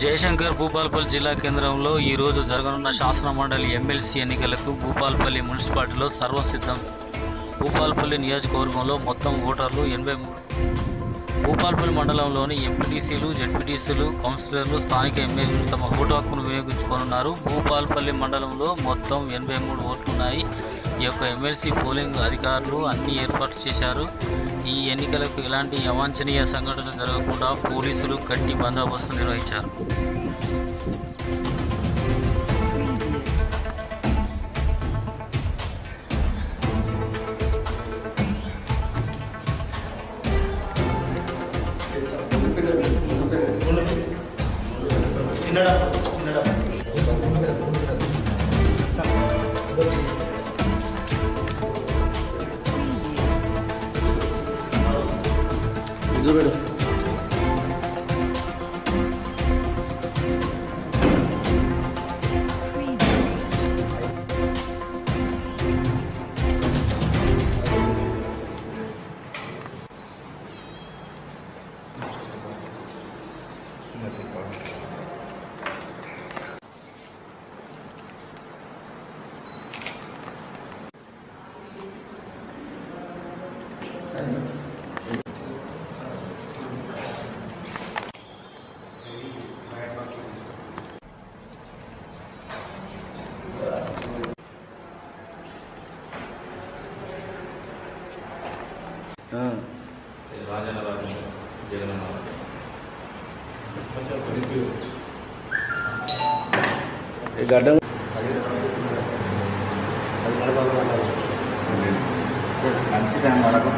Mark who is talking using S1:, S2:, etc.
S1: జయశంకర్ భూపాల్పల్లి జిల్లా కేంద్రంలో ఈ రోజు జరగనున్న శాసన మండలి ఎమ్మెల్సీ ఎన్నికలకు భూపాల్పల్లి మున్సిపాలిటీలో సర్వసిద్ధం భూపాల్పల్లి నియోజకవర్గంలో మొత్తం ఓటర్లు ఎనభై మూడు భూపాల్పల్లి మండలంలోని ఎంపీటీసీలు జెడ్పీటీసీలు కౌన్సిలర్లు స్థానిక ఎమ్మెల్యేలు తమ ఓటు హక్కును వినియోగించుకోనున్నారు భూపాల్పల్లి మండలంలో మొత్తం ఎనభై మూడు ఓట్లున్నాయి ఈ యొక్క ఎమ్మెల్సీ పోలింగ్ అధికారులు అన్ని ఏర్పాట్లు చేశారు ఈ ఎన్నికలకు ఎలాంటి అవాంఛనీయ సంఘటనలు జరగకుండా పోలీసులు గట్టి బందోబస్తు నిర్వహించారు
S2: రాజన్న రాజు జగనన్న రాజు.
S3: ఈ గడ్డం
S4: మంచి టైం వరకు